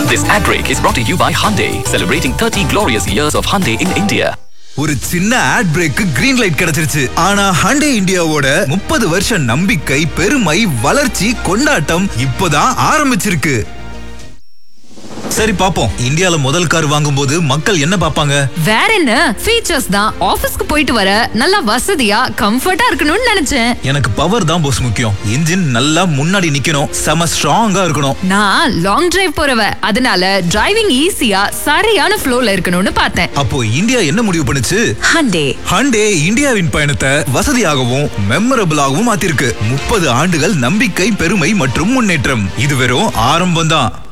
This ad break is brought to you by Hyundai, celebrating 30 glorious years of Hyundai in India. ஒரு சின்ன add brake green light கிடைச்சிருச்சு ஆனா ஹண்டே இந்தியாவோட முப்பது வருஷ நம்பிக்கை பெருமை வளர்ச்சி கொண்டாட்டம் இப்பதான் ஆரம்பிச்சிருக்கு சரி பாப்போம் இந்தியால முதல் கார் வாங்கும்போது மக்கள் என்ன பாப்பாங்க வேற என்ன ஃபீச்சர்ஸ் தான் ஆபீஸ்க்கு போயிட்டு வர நல்லா வசதியா கம்ஃபர்ட்டா இருக்கணும்னு நினைச்சேன் எனக்கு பவர் தான் போஸ் முக்கியம் இன்ஜின் நல்லா முன்னாடி நிக்கணும் செம ஸ்ட்ராங்கா இருக்கணும் நான் லாங் டிரைவ் போறவ அதனால டிரைவிங் ஈஸியா சரியான ஃப்ளோல இருக்கணும்னு பார்த்தேன் அப்போ இந்தியா என்ன முடிவு பண்ணுச்சு ஹண்டே ஹண்டே இந்தியாவின் பயணத்தை வசதியாகவும் மெமரபிளாகவும் மாத்திருக்கு முப்பது ஆண்டுகள் நம்பிக்கை பெருமை மற்றும் முன்னேற்றம் இது வெறும் ஆரம்பம் தான்